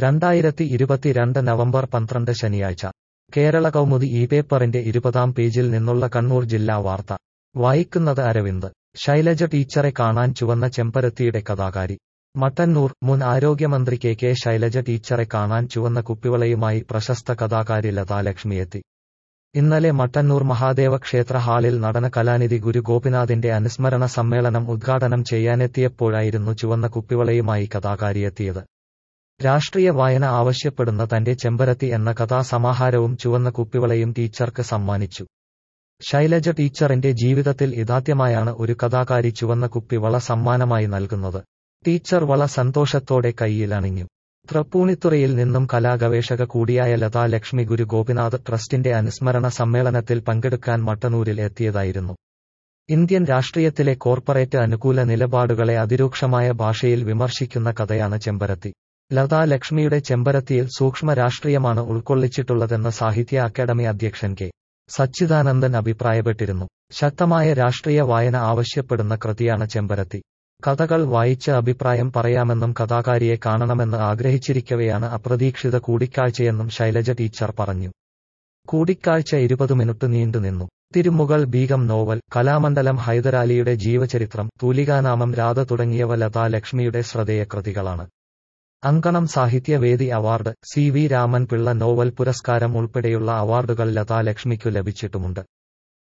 രണ്ടായിരത്തി ഇരുപത്തിരണ്ട് നവംബർ പന്ത്രണ്ട് ശനിയാഴ്ച കേരള കൗമുദി ഈ പേപ്പറിന്റെ ഇരുപതാം പേജിൽ നിന്നുള്ള കണ്ണൂർ ജില്ലാ വാർത്ത വായിക്കുന്നത് അരവിന്ദ് ശൈലജ ടീച്ചറെ കാണാൻ ചുവന്ന ചെമ്പരത്തിയുടെ കഥാകാരി മട്ടന്നൂർ മുൻ ആരോഗ്യമന്ത്രി കെ കെ ശൈലജ ടീച്ചറെ കാണാൻ ചുവന്ന കുപ്പിവളയുമായി പ്രശസ്ത കഥാകാരി ലതാലക്ഷ്മിയെത്തി ഇന്നലെ മട്ടന്നൂർ മഹാദേവ ക്ഷേത്ര ഹാളിൽ നടന്ന കലാനിധി ഗുരു ഗോപിനാഥിന്റെ അനുസ്മരണ സമ്മേളനം ഉദ്ഘാടനം ചെയ്യാനെത്തിയപ്പോഴായിരുന്നു ചുവന്ന കുപ്പിവളയുമായി കഥാകാരിയെത്തിയത് രാഷ്ട്രീയ വായന ആവശ്യപ്പെടുന്ന തന്റെ ചെമ്പരത്തി എന്ന കഥാസമാഹാരവും ചുവന്ന കുപ്പിവളയും ടീച്ചർക്ക് സമ്മാനിച്ചു ശൈലജ ടീച്ചറിന്റെ ജീവിതത്തിൽ ഇതാദ്യമായാണ് ഒരു കഥാകാരി ചുവന്ന കുപ്പിവള സമ്മാനമായി നൽകുന്നത് ടീച്ചർ വള സന്തോഷത്തോടെ കൈയിലണിഞ്ഞു തൃപ്പൂണിത്തുറയിൽ നിന്നും കലാഗവേഷക കൂടിയായ ലതാ ലക്ഷ്മി ഗുരു ഗോപിനാഥ് ട്രസ്റ്റിന്റെ അനുസ്മരണ സമ്മേളനത്തിൽ പങ്കെടുക്കാൻ മട്ടന്നൂരിൽ എത്തിയതായിരുന്നു ഇന്ത്യൻ രാഷ്ട്രീയത്തിലെ കോർപ്പറേറ്റ് അനുകൂല നിലപാടുകളെ അതിരൂക്ഷമായ ഭാഷയിൽ വിമർശിക്കുന്ന കഥയാണ് ചെമ്പരത്തി ലതാ ലക്ഷ്മിയുടെ ചെമ്പരത്തിയിൽ സൂക്ഷ്മ രാഷ്ട്രീയമാണ് ഉൾക്കൊള്ളിച്ചിട്ടുള്ളതെന്ന് സാഹിത്യ അക്കാദമി അധ്യക്ഷൻ കെ സച്ചിദാനന്ദൻ അഭിപ്രായപ്പെട്ടിരുന്നു ശക്തമായ രാഷ്ട്രീയ വായന ആവശ്യപ്പെടുന്ന കൃതിയാണ് ചെമ്പരത്തി കഥകൾ വായിച്ച് അഭിപ്രായം പറയാമെന്നും കഥാകാരിയെ കാണണമെന്ന് ആഗ്രഹിച്ചിരിക്കവെയാണ് അപ്രതീക്ഷിത കൂടിക്കാഴ്ചയെന്നും ശൈലജ ടീച്ചർ പറഞ്ഞു കൂടിക്കാഴ്ച ഇരുപത് മിനിറ്റ് നീണ്ടുനിന്നു തിരുമുകൾ ബീഗം നോവൽ കലാമണ്ഡലം ഹൈദരാലിയുടെ ജീവചരിത്രം തൂലികാനാമം രാധ തുടങ്ങിയവ ലതാ ലക്ഷ്മിയുടെ ശ്രദ്ധേയ കൃതികളാണ് Ankanam Sahithyavedi award C V Raman Pillai novel പുരസ്കാരം ഉൾപ്പെടെയുള്ള അവാർഡുകൾ ലതാ ലക്ഷ്മിക്കു ലഭിച്ചിട്ടുമുണ്ട്